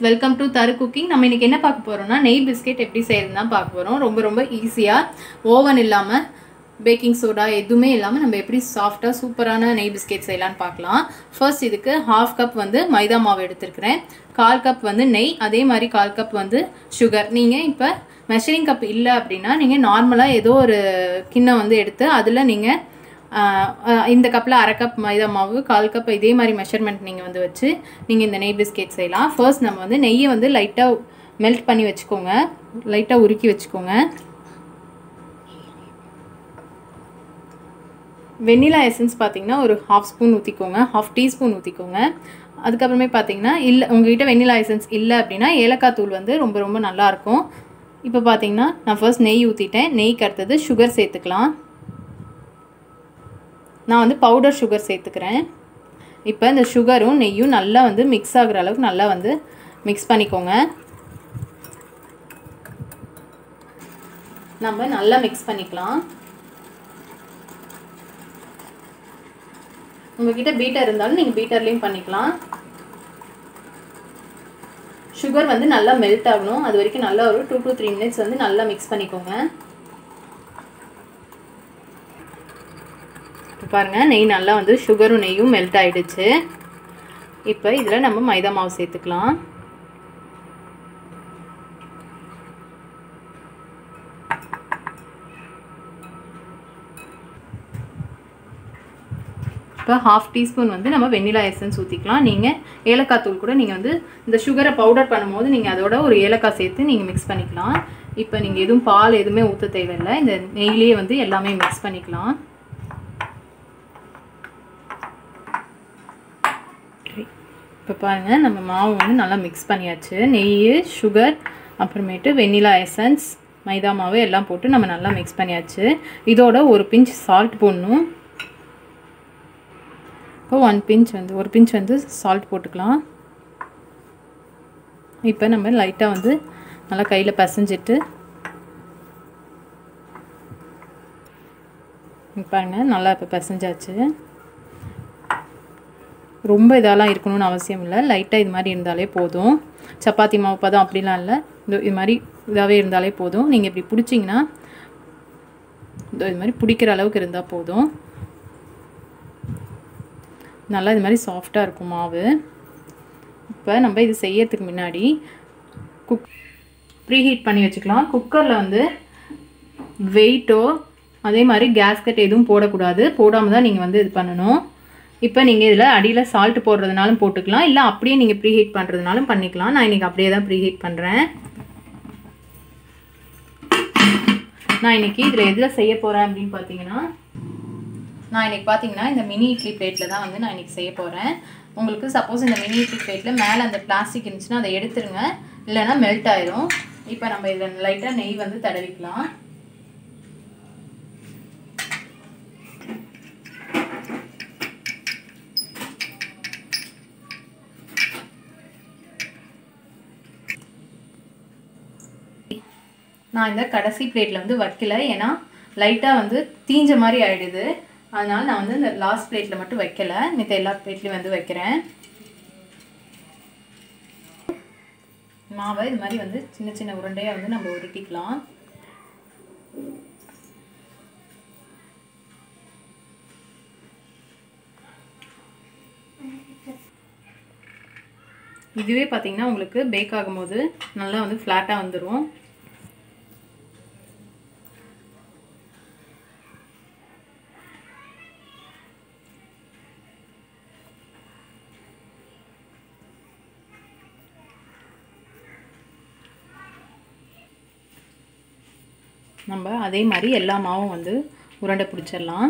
welcome to தரு cooking நம்ம இன்னைக்கு என்ன பார்க்க போறோம்னா நெய் பிஸ்கெட் எப்படி செய்யறதுன்னு தான் பார்க்க போறோம் ரொம்ப ரொம்ப ஈஸியா ஓவன் இல்லாம பேக்கிங் சோடா எதுவுமே இல்லாமல் நம்ம எப்படி சாஃப்டாக சூப்பரான நெய் பிஸ்கெட் செய்யலாம்னு பார்க்கலாம் ஃபர்ஸ்ட் இதுக்கு ஹாஃப் கப் வந்து மைதா மாவு எடுத்திருக்கிறேன் கால் கப் வந்து நெய் அதே மாதிரி கால் கப் வந்து சுகர் நீங்கள் இப்போ மெஷரிங் கப் இல்லை அப்படின்னா நீங்கள் நார்மலாக ஏதோ ஒரு கிண்ணம் வந்து எடுத்து அதில் நீங்கள் இந்த கப்பில் அரை கப் மைதா மாவு கால் கப் இதே மாதிரி மெஷர்மெண்ட் நீங்கள் வந்து வச்சு நீங்கள் இந்த நெய் பிஸ்கெட் செய்யலாம் ஃபர்ஸ்ட் நம்ம வந்து நெய்யை வந்து லைட்டாக மெல்ட் பண்ணி வச்சுக்கோங்க லைட்டாக உருக்கி வச்சுக்கோங்க வெண்ணிலா எசன்ஸ் பார்த்தீங்கன்னா ஒரு ஹாஃப் ஸ்பூன் ஊற்றிக்கோங்க ஹாஃப் டீஸ்பூன் ஊற்றிக்கோங்க அதுக்கப்புறமே பார்த்தீங்கன்னா இல்லை உங்ககிட்ட வெண்ணிலா எசன்ஸ் இல்லை அப்படின்னா ஏலக்காய் தூள் வந்து ரொம்ப ரொம்ப நல்லாயிருக்கும் இப்போ பார்த்தீங்கன்னா நான் ஃபர்ஸ்ட் நெய் ஊற்றிட்டேன் நெய்க்கு அடுத்தது சுகர் சேர்த்துக்கலாம் நான் வந்து பவுடர் சுகர் சேர்த்துக்கிறேன் இப்போ இந்த சுகரும் நெய்யும் நல்லா வந்து மிக்ஸ் ஆகுற அளவுக்கு நல்லா வந்து மிக்ஸ் பண்ணிக்கோங்க நம்ம நல்லா மிக்ஸ் பண்ணிக்கலாம் உங்ககிட்ட பீட்டர் இருந்தாலும் நீங்கள் பீட்டர்லேயும் பண்ணிக்கலாம் சுகர் வந்து நல்லா மெல்ட் ஆகணும் அது வரைக்கும் நல்லா ஒரு டூ டு த்ரீ மினிட்ஸ் வந்து நல்லா மிக்ஸ் பண்ணிக்கோங்க இப்போ பாருங்கள் நெய் நல்லா வந்து சுகரும் நெய்யும் மெல்ட் ஆகிடுச்சு இப்போ இதில் நம்ம மைதா மாவு சேர்த்துக்கலாம் இப்போ ஹாஃப் டீஸ்பூன் வந்து நம்ம வெண்ணிலா எசன்ஸ் ஊற்றிக்கலாம் நீங்கள் ஏலக்காய் தூள் கூட நீங்கள் வந்து இந்த சுகரை பவுடர் பண்ணும்போது நீங்கள் அதோட ஒரு ஏலக்காய் சேர்த்து நீங்கள் மிக்ஸ் பண்ணிக்கலாம் இப்போ நீங்கள் எதுவும் பால் எதுவுமே ஊற்ற தேவையில்லை இந்த நெய்லேயே வந்து எல்லாமே மிக்ஸ் பண்ணிக்கலாம் இப்போ பாருங்கள் நம்ம மாவு வந்து நல்லா மிக்ஸ் பண்ணியாச்சு நெய் சுகர் அப்புறமேட்டு வெண்ணிலா எசன்ஸ் மைதா மாவு எல்லாம் போட்டு நம்ம நல்லா மிக்ஸ் பண்ணியாச்சு இதோட ஒரு பிஞ்ச் சால்ட் போடணும் இப்போ ஒன் பிஞ்ச் வந்து ஒரு பிஞ்ச் வந்து சால்ட் போட்டுக்கலாம் இப்போ நம்ம லைட்டாக வந்து நல்லா கையில் பசைஞ்சிட்டு பாருங்கள் நல்லா இப்போ பசைஞ்சாச்சு ரொம்ப இதெல்லாம் இருக்கணும்னு அவசியம் இல்லை லைட்டாக இது மாதிரி இருந்தாலே போதும் சப்பாத்தி மாவு பதம் அப்படிலாம் இல்லை இது இது மாதிரி இதாகவே இருந்தாலே போதும் நீங்கள் இப்படி பிடிச்சிங்கன்னா இது மாதிரி பிடிக்கிற அளவுக்கு இருந்தால் போதும் நல்லா இது மாதிரி சாஃப்டாக இருக்கும் மாவு இப்போ நம்ம இது செய்யறதுக்கு முன்னாடி குக் ப்ரீஹீட் பண்ணி வச்சுக்கலாம் குக்கரில் வந்து வெயிட்டோ அதே மாதிரி கேஸ்கட் எதுவும் போடக்கூடாது போடாமல் தான் நீங்கள் வந்து இது பண்ணணும் இப்போ நீங்கள் இதில் அடியில் சால்ட் போடுறதுனாலும் போட்டுக்கலாம் இல்லை அப்படியே நீங்கள் ப்ரீஹீட் பண்ணுறதுனாலும் பண்ணிக்கலாம் நான் இன்றைக்கி அப்படியே தான் ப்ரீஹீட் பண்ணுறேன் நான் இன்றைக்கி இதில் எதில் செய்ய போகிறேன் அப்படின்னு பார்த்தீங்கன்னா நான் இன்றைக்கி பார்த்தீங்கன்னா இந்த மினி இட்லி பிளேட்டில் தான் வந்து நான் இன்றைக்கி செய்ய போகிறேன் உங்களுக்கு சப்போஸ் இந்த மினி இட்லி பிளேட்டில் மேலே அந்த பிளாஸ்டிக் இருந்துச்சுன்னா அதை எடுத்துருங்க இல்லைன்னா மெல்ட் ஆயிரும் இப்போ நம்ம இதில் லைட்டாக நெய் வந்து தடவிக்கலாம் நான் இந்த கடைசி பிளேட்டில் வந்து வைக்கல ஏன்னா லைட்டாக வந்து தீஞ்ச மாதிரி ஆகிடுது அதனால் நான் வந்து இந்த லாஸ்ட் பிளேட்டில் மட்டும் வைக்கல மித்த எல்லா பிளேட்லேயும் வந்து வைக்கிறேன் மாவை இது மாதிரி வந்து சின்ன சின்ன உருண்டையாக வந்து நம்ம உருட்டிக்கலாம் இதுவே பார்த்தீங்கன்னா உங்களுக்கு பேக் ஆகும்போது நல்லா வந்து ஃப்ளாட்டாக வந்துடும் நம்ம அதே மாதிரி எல்லா மாவும் வந்து உருண்டை பிடிச்சிடலாம்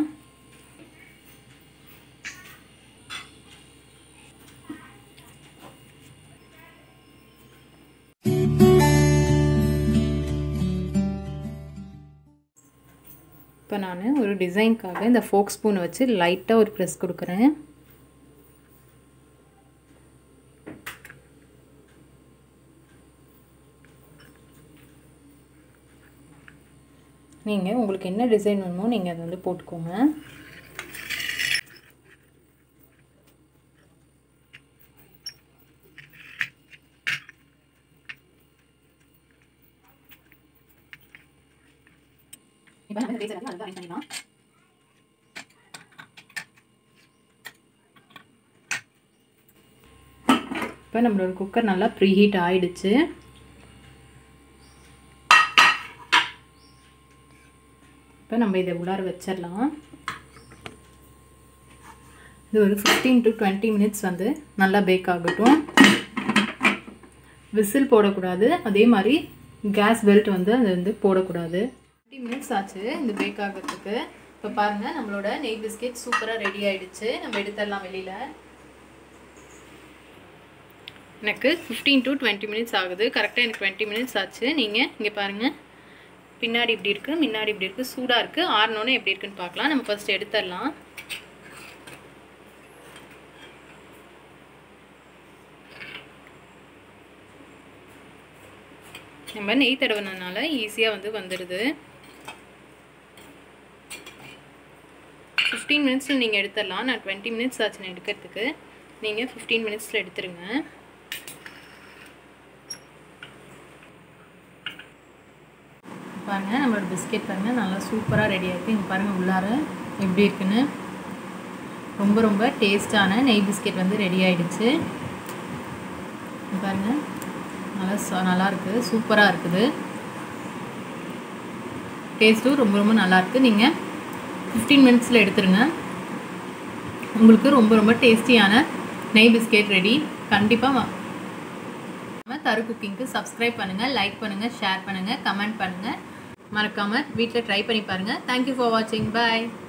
இப்போ நான் ஒரு டிசைனுக்காக இந்த ஃபோக் ஸ்பூன் வச்சு லைட்டாக ஒரு ப்ரெஸ் கொடுக்குறேன் நீங்கள் உங்களுக்கு என்ன டிசைன் வேணுமோ நீங்கள் அதை வந்து போட்டுக்கோங்க இப்போ நம்ம ரைஸ் எல்லாத்தையும் நல்லா அரேஞ்ச் பண்ணிடலாம் இப்போ நம்மளோட குக்கர் நல்லா ப்ரீ ஹீட் ஆயிடுச்சு இப்போ நம்ம இதை உள்ளார வச்சிடலாம் இது ஒரு ஃபிஃப்டீன் டு டுவெண்ட்டி மினிட்ஸ் வந்து நல்லா பேக் ஆகட்டும் விசில் போடக்கூடாது அதே மாதிரி கேஸ் பெல்ட் வந்து அது வந்து போடக்கூடாது டுவெண்ட்டி மினிட்ஸ் ஆச்சு இந்த பேக் ஆகிறதுக்கு இப்போ பாருங்கள் நம்மளோட நெய் பிஸ்கெட் சூப்பராக ரெடி ஆயிடுச்சு நம்ம எடுத்துடலாம் வெளியில் எனக்கு ஃபிஃப்டீன் டு டுவெண்ட்டி மினிட்ஸ் ஆகுது கரெக்டாக எனக்கு டுவெண்ட்டி மினிட்ஸ் ஆச்சு நீங்கள் இங்கே பாருங்கள் பின்னாடி இப்படி இருக்குது முன்னாடி இப்படி இருக்குது சூடாக இருக்குது ஆறினோன்னே எப்படி இருக்குன்னு பார்க்கலாம் நம்ம ஃபர்ஸ்ட் எடுத்துடலாம் நம்ம நெய் தடவினதுனால ஈஸியாக வந்து வந்துடுது ஃபிஃப்டீன் மினிட்ஸில் நீங்கள் எடுத்துடலாம் நான் டுவெண்ட்டி மினிட்ஸ் ஆச்சு நான் எடுக்கிறதுக்கு நீங்கள் ஃபிஃப்டீன் மினிட்ஸில் எடுத்துருங்க பாருங்கள் நம்மளோட பிஸ்கெட் பாருங்கள் நல்லா சூப்பராக ரெடி ஆகிருக்கு இங்கே பாருங்கள் உள்ளார எப்படி இருக்குன்னு ரொம்ப ரொம்ப டேஸ்டான நெய் பிஸ்கெட் வந்து ரெடி ஆகிடுச்சு பாருங்கள் நல்லா ச நல்லா இருக்குது சூப்பராக இருக்குது டேஸ்ட்டும் ரொம்ப ரொம்ப நல்லா இருக்குது நீங்கள் ஃபிஃப்டீன் மினிட்ஸில் எடுத்துருங்க உங்களுக்கு ரொம்ப ரொம்ப டேஸ்டியான நெய் பிஸ்கெட் ரெடி கண்டிப்பாக தரு குக்கிங்க்கு சப்ஸ்கிரைப் பண்ணுங்கள் லைக் பண்ணுங்கள் ஷேர் பண்ணுங்கள் கமெண்ட் பண்ணுங்கள் மறக்காமல் வீட்டில் ட்ரை பண்ணி பாருங்கள் தேங்க்யூ ஃபார் வாட்சிங் பாய்